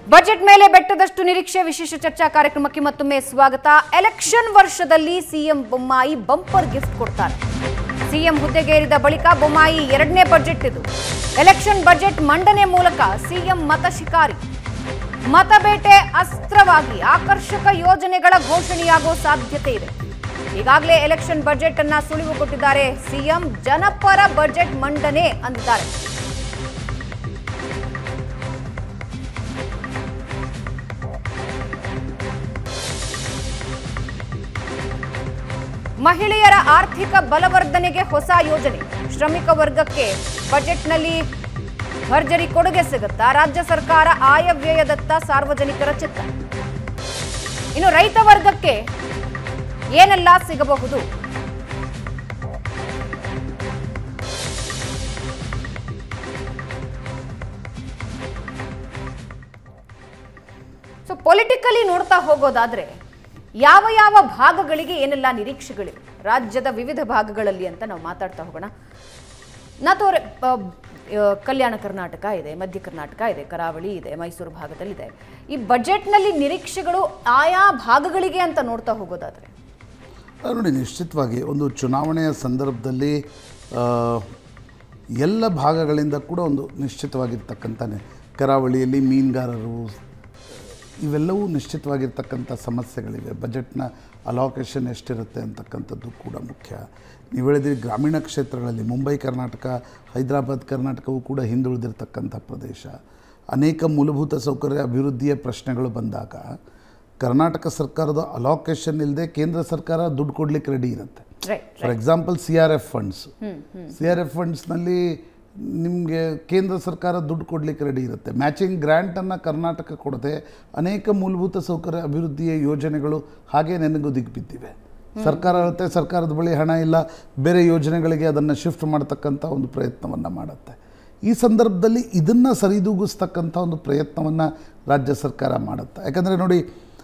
Budget ಮೇಲೆ ಬೆಟ್ಟದಷ್ಟು ನಿರೀಕ್ಷೆ ವಿಶೇಷ ಚರ್ಚಾ ಕಾರ್ಯಕ್ರಮಕ್ಕೆ ಮತ್ತೊಮ್ಮೆ ಸ್ವಾಗತ ಎಲೆಕ್ಷನ್ ವರ್ಷದಲ್ಲಿ ಸಿಎಂ ಬೊಮ್ಮಾಯಿ ಬಂಪರ್ ಗಿಫ್ಟ್ ಕೊಡ್ತಾರೆ ಸಿಎಂ ಹುದ್ದೆಗೇರಿದ ಬಳಿಕ ಬೊಮ್ಮಾಯಿ ಎರಡನೇ ಬಜೆಟ್ ಇದು ಎಲೆಕ್ಷನ್ ಬಜೆಟ್ ಮಂಡನೆ ಮೂಲಕ ಸಿಎಂ ಮತ ಶಿಕಾರಿ ಮತಬೇಟೆ ಅಸ್ತ್ರವಾಗಿ ಆಕರ್ಷಕ ಯೋಜನೆಗಳ ಘೋಷಣೆಯಾಗೋ ಸಾಧ್ಯತೆ ಇದೆ ಈಗಾಗಲೇ ಎಲೆಕ್ಷನ್ ಬಜೆಟ್ ಅನ್ನ ಸುಳಿವು ಕೊಟ್ಟಿದ್ದಾರೆ ಸಿಎಂ ಜನಪರ ಬಜೆಟ್ ಮಂಡನೆ ಅಂದಿದ್ದಾರೆ ಮಹಿಳೆಯರ ಆರ್ಥಿಕ ಬಲವರ್ಧನೆಗೆ ಹೊಸ ಯೋಜನೆ ಶ್ರಮಿಕ ವರ್ಗಕ್ಕೆ ಬಜೆಟ್ನಲ್ಲಿ ಭರ್ಜರಿ ಕೊಡುಗೆ ಸಿಗುತ್ತಾ ರಾಜ್ಯ ಸರ್ಕಾರ ಆಯವ್ಯಯದತ್ತ ಸಾರ್ವಜನಿಕರ ಚಿತ್ತ ಇನ್ನು ರೈತ ವರ್ಗಕ್ಕೆ ಏನೆಲ್ಲ ಸಿಗಬಹುದು ಸೊ ಪೊಲಿಟಿಕಲಿ ನೋಡ್ತಾ ಹೋಗೋದಾದ್ರೆ ಯಾವ ಯಾವ ಭಾಗಗಳಿಗೆ ಏನೆಲ್ಲ ನಿರೀಕ್ಷೆಗಳಿವೆ ರಾಜ್ಯದ ವಿವಿಧ ಭಾಗಗಳಲ್ಲಿ ಅಂತ ನಾವು ಮಾತಾಡ್ತಾ ಹೋಗೋಣ ನಾತೋರೆ ಆ, ಆ, ಕಲ್ಯಾಣ ಕರ್ನಾಟಕ ಇದೆ ಮಧ್ಯ ಕರ್ನಾಟಕ ಇದೆ ಕರಾವಳಿ ಇದೆ ಮೈಸೂರು ಭಾಗದಲ್ಲಿದೆ ಈ ಬಜೆಟ್ನಲ್ಲಿ ನಿರೀಕ್ಷೆಗಳು ಆಯಾ ಭಾಗಗಳಿಗೆ ಅಂತ ನೋಡ್ತಾ ಹೋಗೋದಾದ್ರೆ ಅದು ನೋಡಿ ನಿಶ್ಚಿತವಾಗಿ ಒಂದು ಚುನಾವಣೆಯ ಸಂದರ್ಭದಲ್ಲಿ ಆ, ಎಲ್ಲ ಭಾಗಗಳಿಂದ ಕೂಡ ಒಂದು ನಿಶ್ಚಿತವಾಗಿರ್ತಕ್ಕಂಥ ನೆ- ಕರಾವಳಿಯಲ್ಲಿ ಮೀನುಗಾರರು ಇವೆಲ್ಲವೂ ನಿಶ್ಚಿತವಾಗಿರ್ತಕ್ಕಂಥ ಸಮಸ್ಯೆಗಳಿವೆ ಬಜೆಟ್ನ ಅಲೋಕೇಶನ್ ಎಷ್ಟಿರುತ್ತೆ ಅಂತಕ್ಕಂಥದ್ದು ಕೂಡ ಮುಖ್ಯ ನೀವು ಹೇಳಿದ್ರಿ ಗ್ರಾಮೀಣ ಕ್ಷೇತ್ರಗಳಲ್ಲಿ ಮುಂಬೈ ಕರ್ನಾಟಕ ಹೈದರಾಬಾದ್ ಕರ್ನಾಟಕವೂ ಕೂಡ ಹಿಂದುಳಿದಿರ್ತಕ್ಕಂಥ ಪ್ರದೇಶ ಅನೇಕ ಮೂಲಭೂತ ಸೌಕರ್ಯ ಅಭಿವೃದ್ಧಿಯ ಪ್ರಶ್ನೆಗಳು ಬಂದಾಗ ಕರ್ನಾಟಕ ಸರ್ಕಾರದ ಅಲೋಕೇಶನ್ ಇಲ್ಲದೆ ಕೇಂದ್ರ ಸರ್ಕಾರ ದುಡ್ಡು ಕೊಡ್ಲಿಕ್ಕೆ ರೆಡಿ ಇರುತ್ತೆ right for example C R F funds C R F ಫಂಡ್ಸ್ನಲ್ಲಿ ನಿಮಗೆ ಕೇಂದ್ರ ಸರ್ಕಾರ ದುಡ್ಡು ಕೊಡಲಿಕ್ಕೆ ರೆಡಿ ಇರುತ್ತೆ ಮ್ಯಾಚಿಂಗ್ ಗ್ರ್ಯಾಂಟನ್ನು ಕರ್ನಾಟಕ ಕೊಡದೆ ಅನೇಕ ಮೂಲಭೂತ ಸೌಕರ್ಯ ಅಭಿವೃದ್ಧಿಯ ಯೋಜನೆಗಳು ಹಾಗೆ ನೆನಗುದಿಗೆ ಬಿದ್ದಿವೆ ಸರ್ಕಾರ ಇರುತ್ತೆ ಸರ್ಕಾರದ ಬಳಿ ಹಣ ಇಲ್ಲ ಬೇರೆ ಯೋಜನೆಗಳಿಗೆ ಅದನ್ನು ಶಿಫ್ಟ್ ಮಾಡ್ತಕ್ಕಂಥ ಒಂದು ಪ್ರಯತ್ನವನ್ನು ಮಾಡುತ್ತೆ ಈ ಸಂದರ್ಭದಲ್ಲಿ ಇದನ್ನು ಸರಿದೂಗಿಸ್ತಕ್ಕಂಥ ಒಂದು ಪ್ರಯತ್ನವನ್ನು ರಾಜ್ಯ ಸರ್ಕಾರ ಮಾಡುತ್ತೆ ಯಾಕಂದರೆ ನೋಡಿ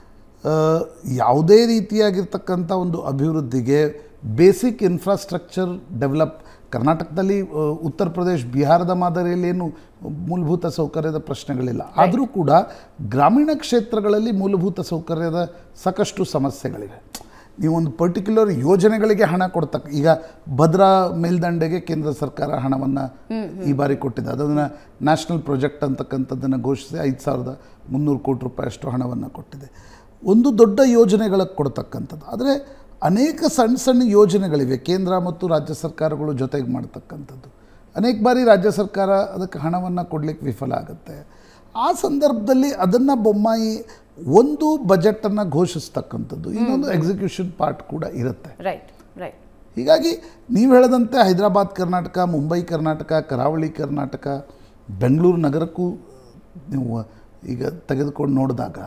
ಆ, ಯಾವುದೇ ರೀತಿಯಾಗಿರ್ತಕ್ಕಂಥ ಒಂದು ಅಭಿವೃದ್ಧಿಗೆ ಬೇಸಿಕ್ ಇನ್ಫ್ರಾಸ್ಟ್ರಕ್ಚರ್ ಡೆವಲಪ್ ಕರ್ನಾಟಕದಲ್ಲಿ ಆ, ಉತ್ತರ ಪ್ರದೇಶ್ ಬಿಹಾರದ ಮಾದರಿಯಲ್ಲಿ ಏನು ಮೂಲಭೂತ ಸೌಕರ್ಯದ ಪ್ರಶ್ನೆಗಳಿಲ್ಲ ಆದರೂ ಕೂಡ ಗ್ರಾಮೀಣ ಕ್ಷೇತ್ರಗಳಲ್ಲಿ ಮೂಲಭೂತ ಸೌಕರ್ಯದ ಸಾಕಷ್ಟು ಸಮಸ್ಯೆಗಳಿವೆ ನೀವು ಒಂದು ಪರ್ಟಿಕ್ಯುಲರ್ ಯೋಜನೆಗಳಿಗೆ ಹಣ ಕೊಡ್ತಕ್ಕ ಈಗ ಭದ್ರಾ ಮೇಲ್ದಂಡೆಗೆ ಕೇಂದ್ರ ಸರ್ಕಾರ ಹಣವನ್ನು ಈ ಬಾರಿ ಕೊಟ್ಟಿದೆ ಅದನ್ನು ನ್ಯಾಷನಲ್ ಪ್ರಾಜೆಕ್ಟ್ ಅಂತಕ್ಕಂಥದ್ದನ್ನು ಘೋಷಿಸಿ ಐದು ಸಾವಿರದ ಮುನ್ನೂರು ಕೋಟಿ ರೂಪಾಯಿ ಅಷ್ಟು ಹಣವನ್ನು ಕೊಟ್ಟಿದೆ ಒಂದು ದೊಡ್ಡ ಯೋಜನೆಗಳಿಗೆ ಕೊಡ್ತಕ್ಕಂಥದ್ದು ಆದರೆ ಅನೇಕ ಸಣ್ಣ ಸಣ್ಣ ಯೋಜನೆಗಳಿವೆ ಕೇಂದ್ರ ಮತ್ತು ರಾಜ್ಯ ಸರ್ಕಾರಗಳು ಜೊತೆಗೆ ಮಾಡ್ತಕ್ಕಂಥದ್ದು ಅನೇಕ ಬಾರಿ ರಾಜ್ಯ ಸರ್ಕಾರ ಅದಕ್ಕೆ ಹಣವನ್ನು ಕೊಡಲಿಕ್ಕೆ ವಿಫಲ ಆಗುತ್ತೆ ಆ ಸಂದರ್ಭದಲ್ಲಿ ಅದನ್ನು ಬೊಮ್ಮಾಯಿ ಒಂದು ಬಜೆಟನ್ನು ಘೋಷಿಸ್ತಕ್ಕಂಥದ್ದು ಇನ್ನೊಂದು ಎಕ್ಸಿಕ್ಯೂಷನ್ ಪಾರ್ಟ್ ಕೂಡ ಇರುತ್ತೆ ರೈಟ್ ರೈಟ್ ಹೀಗಾಗಿ ನೀವು ಹೇಳದಂತೆ ಹೈದರಾಬಾದ್ ಕರ್ನಾಟಕ ಮುಂಬೈ ಕರ್ನಾಟಕ ಕರಾವಳಿ ಕರ್ನಾಟಕ ಬೆಂಗಳೂರು ನಗರಕ್ಕೂ ನೀವು ಈಗ ತೆಗೆದುಕೊಂಡು ನೋಡಿದಾಗ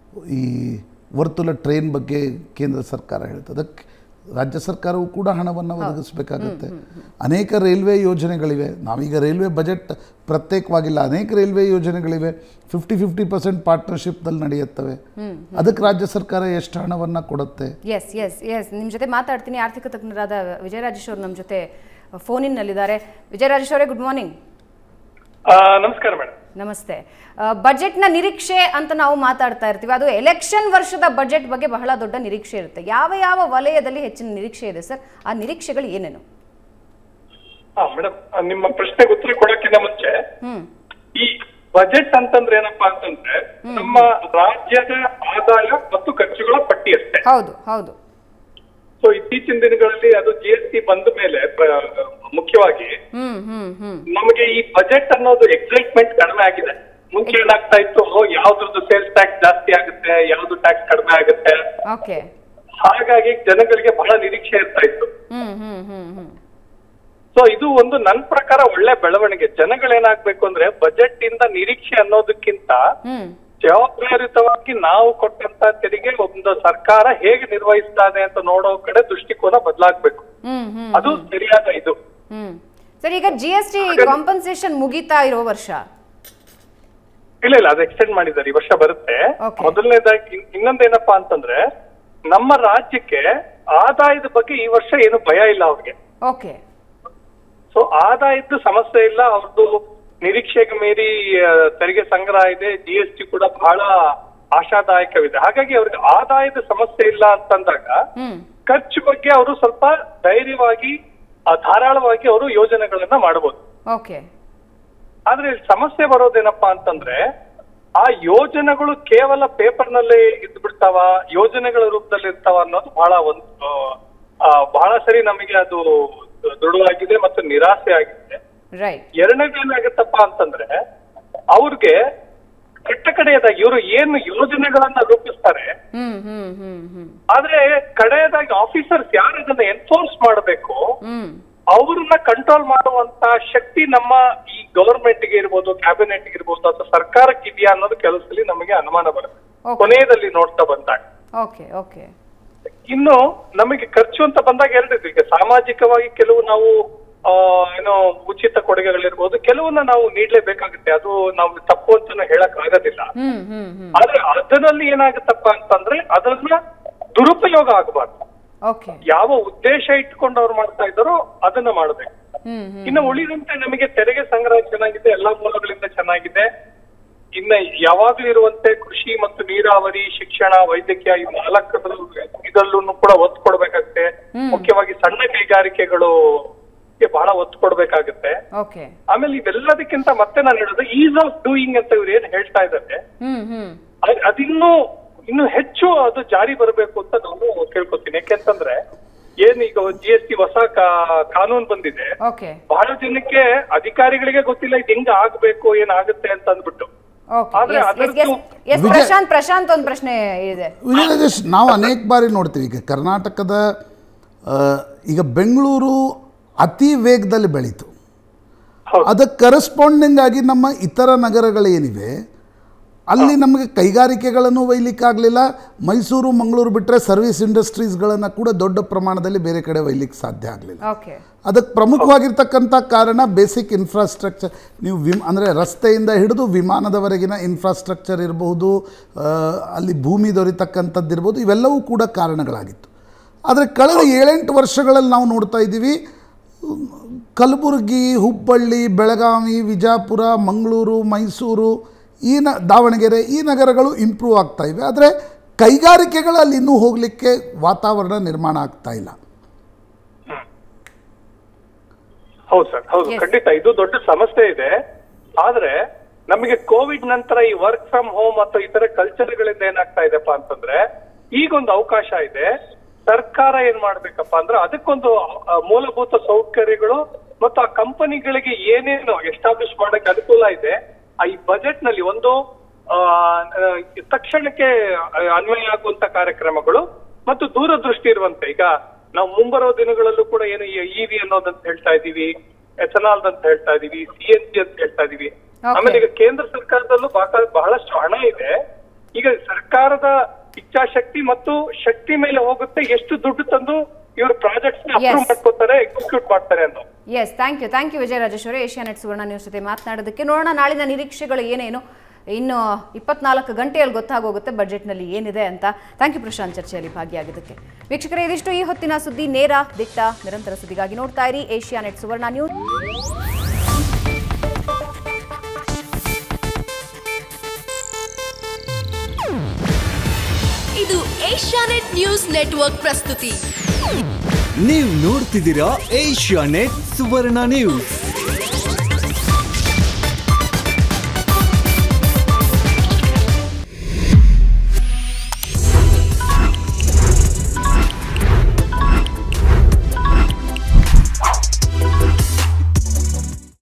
ಈ ವರ್ತುಲ ಟ್ರೈನ್ ಬಗ್ಗೆ ಕೇಂದ್ರ ಸರ್ಕಾರ ಹೇಳ್ತದೆ ಅದಕ್ಕೆ ರಾಜ್ಯ ಸರ್ಕಾರವು ಕೂಡ ಹಣವನ್ನು ಒದಗಿಸಬೇಕಾಗುತ್ತೆ ಅನೇಕ ರೈಲ್ವೆ ಯೋಜನೆಗಳಿವೆ ನಾವೀಗ ರೈಲ್ವೆ ಬಜೆಟ್ ಪ್ರತ್ಯೇಕವಾಗಿಲ್ಲ ಅನೇಕ ರೈಲ್ವೆ ಯೋಜನೆಗಳಿವೆ ಫಿಫ್ಟಿ ಫಿಫ್ಟಿ ಪರ್ಸೆಂಟ್ ಪಾರ್ಟ್ನರ್ಶಿಪ್ದಲ್ಲಿ ನಡೆಯುತ್ತವೆ ಅದಕ್ಕೆ ರಾಜ್ಯ ಸರ್ಕಾರ ಎಷ್ಟು ಹಣವನ್ನು ಕೊಡುತ್ತೆ ಎಸ್ ಎಸ್ ಎಸ್ ನಿಮ್ಮ ಜೊತೆ ಮಾತಾಡ್ತೀನಿ ಆರ್ಥಿಕ ತಜ್ಞರಾದ ವಿಜಯರಾಜೇಶ್ ಅವರು ನಮ್ಮ ಜೊತೆ ಫೋನಿನಲ್ಲಿದ್ದಾರೆ ವಿಜಯರಾಜೇಶ್ ಅವರೇ ಗುಡ್ ಮಾರ್ನಿಂಗ್ ಆ, ನಮಸ್ಕಾರ ಮೇಡಮ್ ನಮಸ್ತೆ ಆ, ಬಜೆಟ್ನ ನಿರೀಕ್ಷೆ ಅಂತ ನಾವು ಮಾತಾಡ್ತಾ ಇರ್ತೀವಿ ಅದು ಎಲೆಕ್ಷನ್ ವರ್ಷದ ಬಜೆಟ್ ಬಗ್ಗೆ ಬಹಳ ದೊಡ್ಡ ನಿರೀಕ್ಷೆ ಇರುತ್ತೆ ಯಾವ ಯಾವ ವಲಯದಲ್ಲಿ ಹೆಚ್ಚಿನ ನಿರೀಕ್ಷೆ ಇದೆ ಸರ್ ಆ ನಿರೀಕ್ಷೆಗಳು ಏನೇನು ಹಾ ಮೇಡಮ್ ನಿಮ್ಮ ಪ್ರಶ್ನೆಗೆ ಉತ್ತರ ಕೊಡೋಕ್ಕಿಂತ ಮುಂಚೆ ಹ್ಮ್ ಈ ಬಜೆಟ್ ಅಂತಂದ್ರೆ ಏನಪ್ಪಾ ಅಂತಂದ್ರೆ ನಮ್ಮ ರಾಜ್ಯದ ಆದಾಯ ಮತ್ತು ಖರ್ಚುಗಳ ಪಟ್ಟಿ ಅಷ್ಟೇ ಹೌದು ಹೌದು ಸೊ ಇತ್ತೀಚಿನ ದಿನಗಳಲ್ಲಿ ಅದು ಜಿ ಎಸ್ ಟಿ ಬಂದ ಮೇಲೆ ಪ್ರ- ಮುಖ್ಯವಾಗಿ ಹ್ಮ್ ಹ್ಮ್ ಹ್ಮ್ ನಮಗೆ ಈ ಬಜೆಟ್ ಅನ್ನೋದು ಎಕ್ಸೈಟ್ಮೆಂಟ್ ಕಡಿಮೆ ಆಗಿದೆ ಮುಂಚೆ ಏನಾಗ್ತಾ ಇತ್ತು ಓ, ಯಾವ್ದ್ರದ್ದು ಸೇಲ್ಸ್ ಟ್ಯಾಕ್ಸ್ ಜಾಸ್ತಿ ಆಗುತ್ತೆ ಯಾವ್ದು ಟ್ಯಾಕ್ಸ್ ಕಡಿಮೆ ಆಗುತ್ತೆ ಓಕೆ ಹಾಗಾಗಿ ಜನಗಳಿಗೆ ಬಹಳ ನಿರೀಕ್ಷೆ ಇರ್ತಾ ಇತ್ತು ಹ್ಮ್ ಹ್ಮ್ ಹ್ಮ್ ಹ್ಮ್ ಸೊ ಇದು ಒಂದು ನನ್ನ ಪ್ರಕಾರ ಒಳ್ಳೆ ಬೆಳವಣಿಗೆ ಜನಗಳೇನಾಗ್ಬೇಕು ಅಂದ್ರೆ ಬಜೆಟ್ ಇಂದ ನಿರೀಕ್ಷೆ ಅನ್ನೋದಕ್ಕಿಂತ ಹ್ಮ್ ಜವಾಬ್ದಾರಿಯುತವಾಗಿ ನಾವು ಕೊಟ್ಟಂತ ತೆರಿಗೆ ಒಂದು ಸರ್ಕಾರ ಹೇಗೆ ನಿರ್ವಹಿಸ್ತಾ ಇದೆ ಅಂತ ನೋಡೋ ಕಡೆ ದೃಷ್ಟಿಕೋನ ಬದಲಾಗ್ಬೇಕು ಹ್ಮ್ ಹ್ಮ್ ಅದು ಸರಿಯಾದ ಇದು ಹ್ಮ್ ಸರ್ ಈಗ ಜಿ ಎಸ್ ಟಿ ಕಾಂಪನ್ಸೇಷನ್ ಮುಗೀತಾ ಇರೋ ವರ್ಷ ಇಲ್ಲ ಇಲ್ಲ ಅದು ಎಕ್ಸ್ಟೆಂಡ್ ಮಾಡಿದ್ದಾರೆ ಈ ವರ್ಷ ಬರುತ್ತೆ Okay. ಮೊದಲನೇದಾಗಿ ಇನ್- ಇನ್ನೊಂದೇನಪ್ಪಾ ಅಂತಂದ್ರೆ ನಮ್ಮ ರಾಜ್ಯಕ್ಕೆ ಆದಾಯದ ಬಗ್ಗೆ ಈ ವರ್ಷ ಏನು ಭಯ ಇಲ್ಲ ಅವ್ರಿಗೆ ಓಕೆ ಸೊ ಆದಾಯದ್ದು ಸಮಸ್ಯೆ ಇಲ್ಲ ಅವ್ರದ್ದು ನಿರೀಕ್ಷೆಗೆ ಮೀರಿ ಆ, ತೆರಿಗೆ ಸಂಗ್ರಹ ಇದೆ ಜಿ ಎಸ್ ಟಿ ಕೂಡ ಬಹಳ ಆಶಾದಾಯಕವಿದೆ ಹಾಗಾಗಿ ಅವ್ರಿಗೆ ಆದಾಯದ ಸಮಸ್ಯೆ ಇಲ್ಲ ಅಂತಂದಾಗ ಹ್ಮ್ ಖರ್ಚು ಬಗ್ಗೆ ಅವರು ಸ್ವಲ್ಪ ಧೈರ್ಯವಾಗಿ ಆ, ಧಾರಾಳವಾಗಿ ಅವರು ಯೋಜನೆಗಳನ್ನ ಮಾಡಬಹುದು ಓಕೆ ಆದ್ರೆ ಇಲ್ಲಿ ಸಮಸ್ಯೆ ಬರೋದೇನಪ್ಪಾ ಅಂತಂದ್ರೆ ಆ ಯೋಜನೆಗಳು ಕೇವಲ ಪೇಪರ್ ನಲ್ಲೇ ಇದ್ದು ಬಿಡ್ತಾವ ಯೋಜನೆಗಳ ರೂಪದಲ್ಲಿ ಇರ್ತಾವ ಅನ್ನೋದು ಬಹಳ ಒಂದು ಆ, ಬಹಳ ಸರಿ ನಮಗೆ ಅದು ದೃಢವಾಗಿದೆ ಮತ್ತು ನಿರಾಸೆ ಆಗಿದೆ ರೈಟ್ ಎರಡನೇದು ಏನಾಗುತ್ತಪ್ಪ ಅಂತಂದ್ರೆ ಅವ್ರಿಗೆ ಕೆಟ್ಟ ಕಡೆಯದಾಗಿ ಇವರು ಏನು ಯೋಜನೆಗಳನ್ನ ರೂಪಿಸ್ತಾರೆ ಹ್ಮ್ ಹ್ಮ್ ಹ್ಮ್ ಹ್ಮ್ ಆದ್ರೆ ಕಡೆಯದಾಗಿ ಆಫೀಸರ್ಸ್ ಯಾರು ಇದನ್ನ ಎನ್ಫೋರ್ಸ್ ಮಾಡಬೇಕು ಹ್ಮ್ ಅವ್ರನ್ನ ಕಂಟ್ರೋಲ್ ಮಾಡುವಂತ ಶಕ್ತಿ ನಮ್ಮ ಈ ಗವರ್ಮೆಂಟ್ ಗೆ ಇರ್ಬೋದು ಕ್ಯಾಬಿನೆಟ್ ಇರ್ಬೋದು ಅಥವಾ ಸರ್ಕಾರಕ್ಕೆ ಇದೆಯಾ ಅನ್ನೋದು ಕೆಲಸದಲ್ಲಿ ನಮಗೆ ಅನುಮಾನ ಬರುತ್ತೆ Okay. ಕೊನೆಯದಲ್ಲಿ ನೋಡ್ತಾ ಬಂದಾಗ ಓಕೆ ಓಕೆ ಇನ್ನು ನಮಗೆ ಖರ್ಚು ಅಂತ ಬಂದಾಗ ಎರಡಿದೆ ಈಗ ಸಾಮಾಜಿಕವಾಗಿ ಕೆಲವು ನಾವು ಆ, ಏನೋ ಉಚಿತ ಕೊಡುಗೆಗಳಿರ್ಬೋದು ಕೆಲವನ್ನ ನಾವು ನೀಡ್ಲೇಬೇಕಾಗುತ್ತೆ ಅದು ನಾವು ತಪ್ಪು ಅಂತಾನು ಹೇಳಕ್ ಆಗೋದಿಲ್ಲ ಹ್ಮ್ ಹ್ಮ್ ಹ್ಮ್ ಆದ್ರೆ ಅದರಲ್ಲಿ ಏನಾಗುತ್ತಪ್ಪ ಅಂತಂದ್ರೆ ಅದನ್ನ ದುರುಪಯೋಗ ಆಗಬಾರ್ದು ಓಕೆ ಯಾವ ಉದ್ದೇಶ ಇಟ್ಕೊಂಡು ಅವ್ರು ಮಾಡ್ತಾ ಇದ್ದಾರೋ ಅದನ್ನ ಮಾಡಬೇಕು ಹ್ಮ್ ಹ್ಮ್ ಇನ್ನು ಉಳಿದಂತೆ ನಮಗೆ ತೆರಿಗೆ ಸಂಗ್ರಹ ಚೆನ್ನಾಗಿದೆ ಎಲ್ಲಾ ಮೂಲಗಳಿಂದ ಚೆನ್ನಾಗಿದೆ ಇನ್ನ ಯಾವಾಗ್ಲೂ ಇರುವಂತೆ ಕೃಷಿ ಮತ್ತು ನೀರಾವರಿ ಶಿಕ್ಷಣ ವೈದ್ಯಕೀಯ ಈ ನಾಲ್ಕರ ಇದರಲ್ಲೂ ಕೂಡ ಒತ್ತು ಕೊಡ್ಬೇಕಾಗುತ್ತೆ ಮುಖ್ಯವಾಗಿ ಸಣ್ಣ ಕೈಗಾರಿಕೆಗಳು ಗೆ ಬಹಳ ಒತ್ತು ಕೊಡ್ಬೇಕಾಗುತ್ತೆ ಓಕೆ ಆಮೇಲೆ ಇವೆಲ್ಲದಕ್ಕಿಂತ ಮತ್ತೆ ನಾನು ಹೇಳೋದು ಈಸ್ ಆಫ್ ಡೂಯಿಂಗ್ ಅಂತ ಇವ್ರು ಏನ್ ಹೇಳ್ತಾ ಇದ್ದಾರೆ ಹ್ಮ್ ಹ್ಮ್ ಅದ್- ಅದಿನ್ನೂ ಇನ್ನು ಹೆಚ್ಚು ಅದು ಜಾರಿ ಬರಬೇಕು ಅಂತ ನಾನು ಕೇಳ್ಕೊತೀನಿ ಯಾಕೆಂತಂದ್ರೆ ಏನ್ ಈಗ ಜಿ ಎಸ್ ಟಿ ಹೊಸ ಕಾ- ಕಾನೂನು ಬಂದಿದೆ ಓಕೆ ಬಹಳ ಜನಕ್ಕೆ ಅಧಿಕಾರಿಗಳಿಗೆ ಗೊತ್ತಿಲ್ಲ ಇದು ಹೆಂಗ ಆಗ್ಬೇಕು ಏನಾಗುತ್ತೆ ಅಂತ ಅಂದ್ಬಿಟ್ಟು ಓಕೆ ಆದ್ರೆ ಅದರದ್ದು ಎಸ್ ವಿಜಯ್- ಪ್ರಶಾಂತ್ ಪ್ರಶಾಂತ್ ಒಂದು ಪ್ರಶ್ನೆ ಇದೆ ವಿಜಯ ರಾಜೇಶ್ ನಾವು ಅನೇಕ ಬಾರಿ ನೋಡ್ತೀವಿ ಈಗ ಕರ್ನಾಟಕದ ಆ, ಈಗ ಬೆಂಗಳೂರು ಅತಿ ವೇಗದಲ್ಲಿ ಬೆಳೀತು ಹೌದು. ಅದಕ್ಕೆ ಕರೆಸ್ಪಾಂಡಿಂಗ್ ಆಗಿ ನಮ್ಮ ಇತರ ನಗರಗಳೇನಿವೆ ಅಲ್ಲಿ ನಮಗೆ ಕೈಗಾರಿಕೆಗಳನ್ನು ಒಯ್ಲಿಕ್ಕಾಗಲಿಲ್ಲ ಮೈಸೂರು ಮಂಗಳೂರು ಬಿಟ್ಟರೆ ಸರ್ವಿಸ್ ಇಂಡಸ್ಟ್ರೀಸ್ಗಳನ್ನು ಕೂಡ ದೊಡ್ಡ ಪ್ರಮಾಣದಲ್ಲಿ ಬೇರೆ ಕಡೆ ಒಯ್ಲಿಕ್ಕೆ ಸಾಧ್ಯ ಆಗಲಿಲ್ಲ ಓಕೆ ಅದಕ್ಕೆ ಪ್ರಮುಖವಾಗಿರ್ತಕ್ಕಂಥ ಕಾರಣ ಬೇಸಿಕ್ ಇನ್ಫ್ರಾಸ್ಟ್ರಕ್ಚರ್ ನೀವು ವಿಮ್ ಅಂದರೆ ರಸ್ತೆಯಿಂದ ಹಿಡಿದು ವಿಮಾನದವರೆಗಿನ ಇನ್ಫ್ರಾಸ್ಟ್ರಕ್ಚರ್ ಇರಬಹುದು ಆ, ಅಲ್ಲಿ ಭೂಮಿ ದೊರೆತಕ್ಕಂಥದ್ದು ಇರ್ಬೋದು ಇವೆಲ್ಲವೂ ಕೂಡ ಕಾರಣಗಳಾಗಿತ್ತು ಆದರೆ ಕಳೆದ ಏಳೆಂಟು ವರ್ಷಗಳಲ್ಲಿ ನಾವು ನೋಡ್ತಾ ಇದ್ದೀವಿ ಉಮ್, ಕಲಬುರಗಿ ಹುಬ್ಬಳ್ಳಿ ಬೆಳಗಾವಿ ವಿಜಾಪುರ ಮಂಗಳೂರು ಮೈಸೂರು ಈ ನ ದಾವಣಗೆರೆ ಈ ನಗರಗಳು ಇಂಪ್ರೂವ್ ಆಗ್ತಾ ಇವೆ ಆದರೆ ಕೈಗಾರಿಕೆಗಳು ಅಲ್ಲಿ ಇನ್ನೂ ಹೋಗಲಿಕ್ಕೆ ವಾತಾವರಣ ನಿರ್ಮಾಣ ಆಗ್ತಾ ಇಲ್ಲ ಹೌದು ಸರ್ ಹೌದು Yes. ಖಂಡಿತ ಇದು ದೊಡ್ಡ ಸಮಸ್ಯೆ ಇದೆ ಆದ್ರೆ ನಮಗೆ ಕೋವಿಡ್ ನಂತರ ಈ ವರ್ಕ್ ಫ್ರಮ್ ಹೋಮ್ ಅಥವಾ ಇತರ ಕಲ್ಚರ್ಗಳಿಂದ ಏನಾಗ್ತಾ ಇದೆಪ್ಪ ಅಂತಂದ್ರೆ ಈಗೊಂದು ಅವಕಾಶ ಇದೆ ಸರ್ಕಾರ ಏನ್ ಮಾಡ್ಬೇಕಪ್ಪ ಅಂದ್ರೆ ಅದಕ್ಕೊಂದು ಆ, ಮೂಲಭೂತ ಸೌಕರ್ಯಗಳು ಮತ್ತು ಆ ಕಂಪನಿಗಳಿಗೆ ಏನೇನು ಎಸ್ಟಾಬ್ಲಿಷ್ ಮಾಡಕ್ಕೆ ಅನುಕೂಲ ಇದೆ ಆ ಈ ಬಜೆಟ್ ನಲ್ಲಿ ಒಂದು ಆ, ಆ, ತಕ್ಷಣಕ್ಕೆ ಅನ್ವಯ ಆಗುವಂತ ಕಾರ್ಯಕ್ರಮಗಳು ಮತ್ತು ದೂರದೃಷ್ಟಿ ಇರುವಂತೆ ಈಗ ನಾವು ಮುಂಬರೋ ದಿನಗಳಲ್ಲೂ ಕೂಡ ಏನು ಇವಿ ಅನ್ನೋದಂತ ಹೇಳ್ತಾ ಇದೀವಿ ಎಥನಾಲ್ ಅಂತ ಹೇಳ್ತಾ ಇದೀವಿ ಸಿ ಎನ್ ಜಿ ಅಂತ ಹೇಳ್ತಾ ಇದೀವಿ Okay. ಆಮೇಲೆ ಈಗ ಕೇಂದ್ರ ಸರ್ಕಾರದಲ್ಲೂ ಬಹಳ- ಬಹಳಷ್ಟು ಹಣ ಇದೆ ಈಗ ಸರ್ಕಾರದ ಇಚ್ಛಾಶಕ್ತಿ ಮತ್ತು ಶಕ್ತಿ ಮೇಲೆ ಹೋಗುತ್ತೆ ಎಷ್ಟು ದುಡ್ಡು ತಂದು ಇವರು ಪ್ರಾಜೆಕ್ಟ್ಸ್ ಅಪ್ರೂವ್ Yes. ಮಾಡ್ಕೋತಾರೆ ಎಕ್ಸಿಕ್ಯೂಟ್ ಮಾಡ್ತಾರೆ ಅನ್ನೋ yes thank you thank you Vijaya Rajeshwari Asianet Suvarna news ಜೊತೆ ಮಾತನಾಡೋದಕ್ಕೆ ನೋಡೋಣ ನಾಳಿನ ನಿರೀಕ್ಷೆಗಳು ಏನೇನು ಇನ್ನು ಇಪ್ಪತ್ನಾಲ್ಕು ಗಂಟೆಯಲ್ಲಿ ಗೊತ್ತಾಗೋಗುತ್ತೆ ಬಜೆಟ್ನಲ್ಲಿ ಏನಿದೆ ಅಂತ ಥ್ಯಾಂಕ್ ಯು ಪ್ರಶಾಂತ್ ಚರ್ಚೆಯಲ್ಲಿ ಭಾಗಿಯಾಗಿದ್ದಕ್ಕೆ ವೀಕ್ಷಕರೇ ಇದಿಷ್ಟು ಈ ಹೊತ್ತಿನ ಸುದ್ದಿ ನೇರ ದಿಟ್ಟ ನಿರಂತರ ಸುದ್ದಿಗಾಗಿ ನೋಡ್ತಾ ಇರಿ ಏಷ್ಯಾ ನೆಟ್ ಸುವರ್ಣ ನ್ಯೂಸ್ ಇದು ಏಷ್ಯಾನೆಟ್ ನ್ಯೂಸ್ ನೆಟ್ವರ್ಕ್ ಪ್ರಸ್ತುತಿ ನೀವು ನೋಡ್ತಿದ್ದೀರಾ ಏಷ್ಯಾ ನೆಟ್ ಸುವರ್ಣ ನ್ಯೂಸ್